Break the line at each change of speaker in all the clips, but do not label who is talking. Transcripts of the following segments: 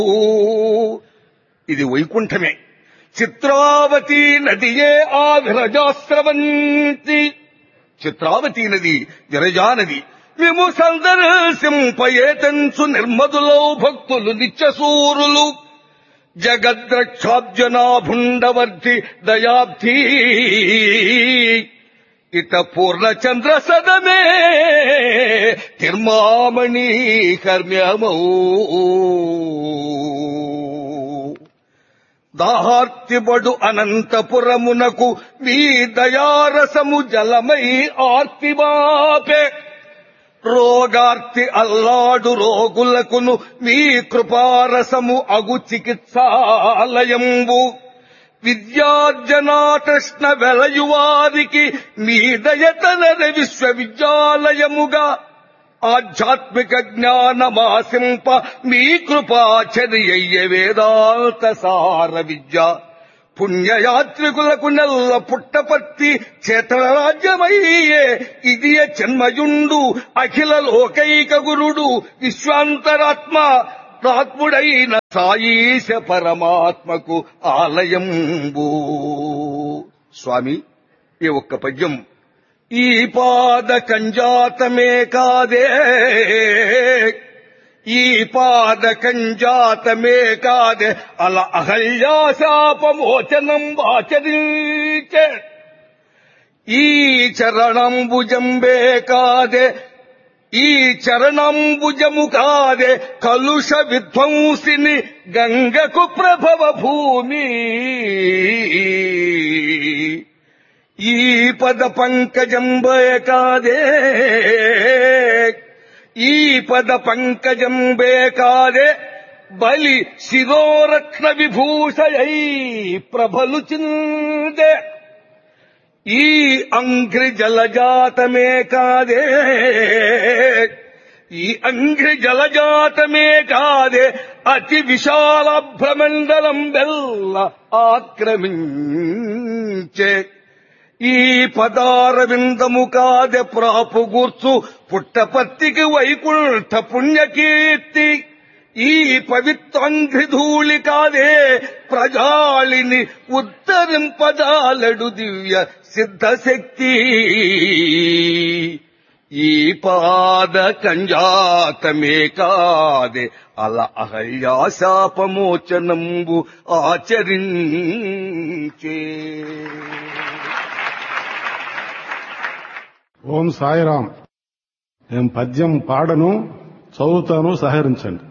ఇది వైకుంఠమే చిత్రావతి నదియే ఆ విరజాస్రవంతి చిత్రావతి నది విరజా నది మేము సందర్శింపయేతంచు నిర్మదులో భక్తులు నిత్యసూరులు జగద్రక్షాబ్జనాభుండవర్తి దయాబ్ధి ఇత పూర్ణచంద్ర సదమే తిర్మామణి కర్మ్యమౌ దాహార్తిబడు అనంతపురమునకు మీ దయారసము జలమై ఆర్తివాపే రోగార్తి అల్లాడు రోగులకును మీ కృపారసము అగు చికిత్సాలయంబు విద్యార్జనాతృష్ణ వెలయువారికి మీ దయతనర విశ్వవిద్యాలయముగా ఆధ్యాత్మిక జ్ఞానమాసింప మీ కృపాచర్య వేదాంత సార విద్య పుణ్యయాత్రికులకు నెల్ల పుట్టపత్తి క్షేత్రరాజ్యమయ్యే ఇది జన్మయుండు అఖిల లోకైక గురుడు విశ్వాంతరాత్మ రాత్ముడైన సాయీశ పరమాత్మకు ఆలయంబు స్వామి ఈ ఒక్క పద్యం ఈ పాద కంజాతమే కాదే ఈ పాద కంజాతమే కాదే అల అహల్యాశాపమోచనం ఆచరించే ఈ చరణంబుజంబే కాదే ఈ చరణంబుజము కాదే కలుష విధ్వంసిని గంగకు ప్రభవ భూమి ఈ పద పంకజంబే కాదే ఈ పద పంకజంబే కాదే బలి శిరోరత్న విభూషయై ప్రభలు చిందే ఈ అంఘ్రి జలజాతమే కాదే ఈ అంఘ్రి జలజాతమే కాదే అతి విశాల భ్రమండలం వెల్ల ఆక్రమించే ఈ పదార విందము కాదె ప్రాపుగూర్చు పుట్టపత్తికి వైకుంఠ పుణ్యకీర్తి ఈ పవిత్రంఘ్రిధూళి కాదే ప్రజాళిని ఉత్తరింపజాలడు దివ్య సిద్ధశక్తి ఈ పాద కంజాతమే కాదే అల అహల్యాశాపమోచనంబు ఆచరించే
ఓం సాయిరాం నేను పద్యం పాడను చదువుతాను సహకరించండి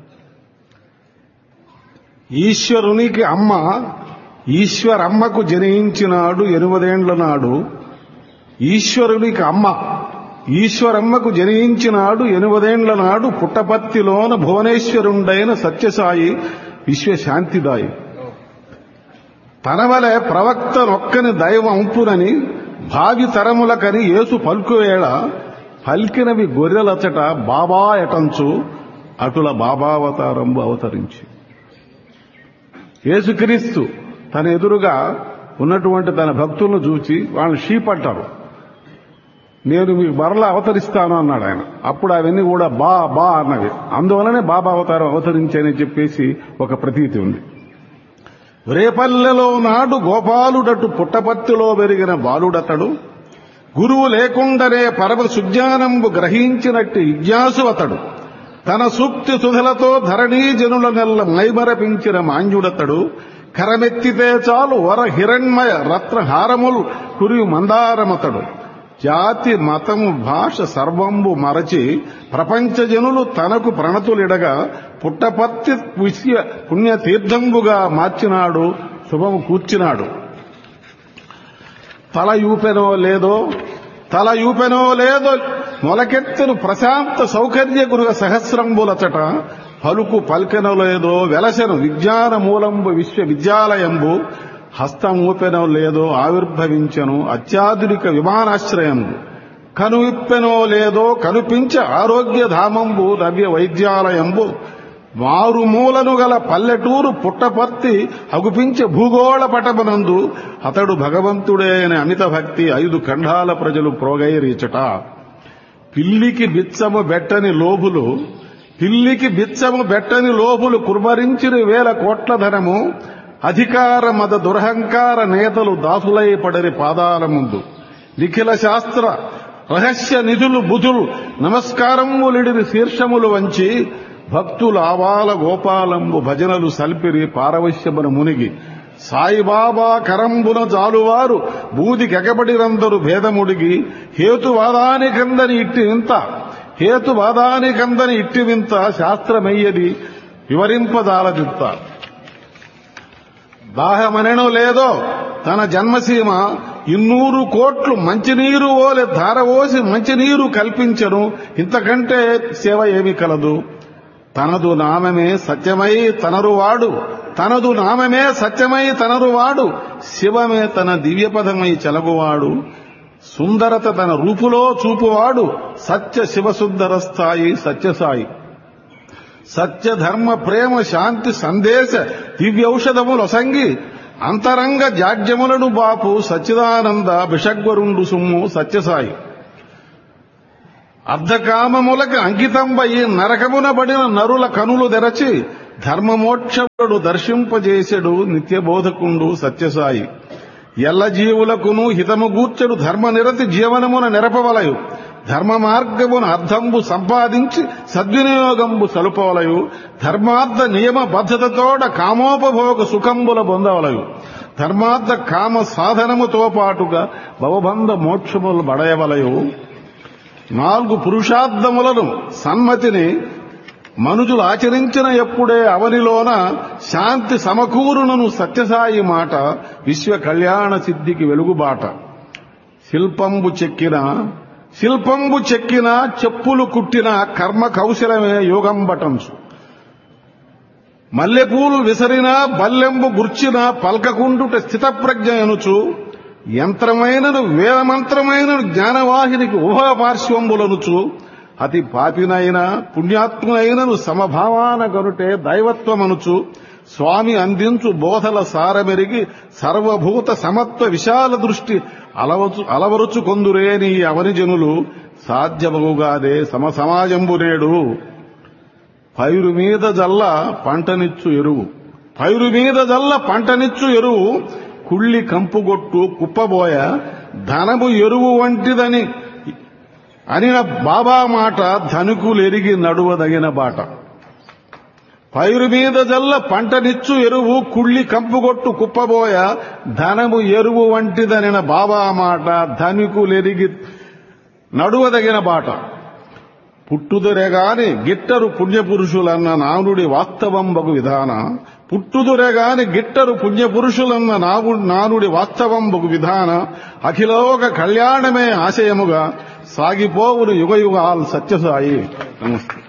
ఈశ్వరునికి అమ్మ ఈశ్వరమ్మకు జనించినాడు ఎనిమిదేండ్ల నాడు ఈశ్వరునికి అమ్మ ఈశ్వరమ్మకు జనించినాడు ఎనిమిదేండ్ల నాడు పుట్టపత్తిలోన భువనేశ్వరుండైన సత్యసాయి విశ్వశాంతిదాయి తనవలే ప్రవక్త నొక్కని దైవంపునని భావి తరములకని యేసు పలుకువేళ పలికినవి గొర్రెలచట బాబా ఎటంచు అటుల బాబావతారంబు అవతరించి యేసుక్రీస్తు తన ఎదురుగా ఉన్నటువంటి తన భక్తులను చూచి వాళ్ళని షీప్ అంటారు నేను మీకు మరలా అవతరిస్తాను అన్నాడు ఆయన అప్పుడు అవన్నీ కూడా బా బా అన్నవి అందువలనే బాబా అవతారం అవతరించానని చెప్పేసి ఒక ప్రతీతి ఉంది రేపల్లెలో నాడు గోపాలుడటు పుట్టపత్తిలో పెరిగిన బాలుడతడు గురువు లేకుండానే పరమ సుజ్ఞానంబు గ్రహించినట్టు ఇజ్ఞాసు అతడు తన సూక్తి సుధలతో ధరణీ జనుల నెల్ల మైమరపించిన మాంజుడతడు కరమెత్తితే చాలు వర హిరణ్మయ రత్నహారములు కురియు మందారమతడు జాతి మతము భాష సర్వంబు మరచి ప్రపంచ జనులు తనకు ప్రణతులిడగా పుట్టపత్తి విశ్వ పుణ్యతీర్థంబుగా మార్చినాడు శుభము కూర్చినాడు తల యూపెనో లేదో తల యూపెనో లేదో మొలకెత్తును ప్రశాంత సౌకర్య గృహ సహస్రంబులచట పలుకు పల్కెనో లేదో వెలసెను విజ్ఞాన మూలంబు విశ్వవిద్యాలయంబు హస్తం ఊపెనో లేదో ఆవిర్భవించను అత్యాధునిక విమానాశ్రయంబు కనువిప్పెనో లేదో కనిపించ ఆరోగ్య ధామంబు నవ్య వైద్యాలయంబు మారుమూలను గల పల్లెటూరు పుట్టపర్తి అగుపించే భూగోళ పటమునందు అతడు భగవంతుడే అనే అమిత భక్తి ఐదు ఖండాల ప్రజలు ప్రోగైరీచట పిల్లికి బిచ్చము బెట్టని లోబులు పిల్లికి బిచ్చము బెట్టని లోపులు కుర్మరించిన వేల కోట్ల ధనము అధికార మద దురహంకార నేతలు దాసులై పడరి పాదాల ముందు నిఖిల శాస్త్ర రహస్య నిధులు బుధులు నమస్కారములిడిని శీర్షములు వంచి భక్తుల ఆవాల గోపాలంబు భజనలు సల్పిరి పారవశ్యమున మునిగి సాయిబాబా కరంబున జాలువారు బూది గెగబడిరందరు భేదముడిగి హేతువాదానికందని ఇట్టి వింత హేతువాదానికందని ఇట్టి వింత శాస్త్రమయ్యది వివరింపదాలదిత్త దాహమనెను లేదో తన జన్మసీమ ఇన్నూరు కోట్లు మంచినీరు ఓలె ధారవోసి మంచినీరు కల్పించను ఇంతకంటే సేవ ఏమి కలదు తనదు నామమే సత్యమై తనరువాడు తనదు నామమే సత్యమై తనరువాడు శివమే తన దివ్యపదమై చెలగువాడు సుందరత తన రూపులో చూపువాడు సత్య శివసుందర స్థాయి సత్యసాయి సత్య ధర్మ ప్రేమ శాంతి సందేశ దివ్యౌషధములొసంగి అంతరంగ జాడ్యములను బాపు సచ్చిదానంద బిషగ్వరుండు సుమ్ము సత్యసాయి అర్ధకామములకు అంకితంబయి నరకమున బడిన నరుల కనులు తెరచి ధర్మమోక్షముడు దర్శింపజేసెడు నిత్యబోధకుండు సత్యసాయి ఎల్ల జీవులకును హితము గూర్చెడు ధర్మనిరతి జీవనమున నెరపవలయు ధర్మ మార్గమున అర్థంబు సంపాదించి సద్వినియోగంబు సలుపవలయు ధర్మార్థ నియమ బద్ధతతోడ కామోపభోగ సుఖంబుల పొందవలయు ధర్మార్థ కామ సాధనముతో పాటుగా భవబంధ మోక్షములు బడయవలయు నాలుగు పురుషార్థములను సన్మతిని మనుజులు ఆచరించిన ఎప్పుడే అవనిలోన శాంతి సమకూరునను సత్యసాయి మాట విశ్వ కళ్యాణ సిద్ధికి వెలుగుబాట శిల్పంబు చెక్కిన శిల్పంబు చెక్కిన చెప్పులు కుట్టిన కర్మ కౌశలమే యోగం బటంచు మల్లెపూలు విసరిన బల్లెంబు గుర్చిన పల్కకుండుట స్థితప్రజ్ఞ ఎనుచు యంత్రమైనను వేదమంత్రమైనను జ్ఞానవాహినికి ఉభయ పార్శ్వంబులనుచు అతి పాపినైన పుణ్యాత్మునైనను సమభావాన గనుటే దైవత్వమనుచు స్వామి అందించు బోధల సారమెరిగి సర్వభూత సమత్వ విశాల దృష్టి అలవచు అలవరుచు కొందురే నీ అవని జనులు సాధ్యమగుగాదే సమ సమాజంబు నేడు పైరు మీద జల్ల పంటనిచ్చు ఎరువు పైరు మీద జల్ల పంటనిచ్చు ఎరువు కుళ్ళి కంపుగొట్టు కుప్పబోయ ధనము ఎరువు వంటిదని అనిన బాబా మాట ధనుకులెరిగి నడువదగిన బాట పైరు మీద జల్ల పంటనిచ్చు ఎరువు కుళ్ళి కంపుగొట్టు కుప్పబోయ ధనము ఎరువు వంటిదనిన బాబా మాట ధనికులెరిగి నడువదగిన బాట పుట్టుదురెగాని గిట్టరు పుణ్యపురుషులన్న నానుడి వాస్తవంబగు విధాన పుట్టుదురెగాని గిట్టరు పుణ్యపురుషులన్న నాగు నానుడి వాస్తవంబగు విధాన అఖిలోక కళ్యాణమే ఆశయముగా సాగిపోవును యుగ యుగాల్ సత్యసాయి నమస్తే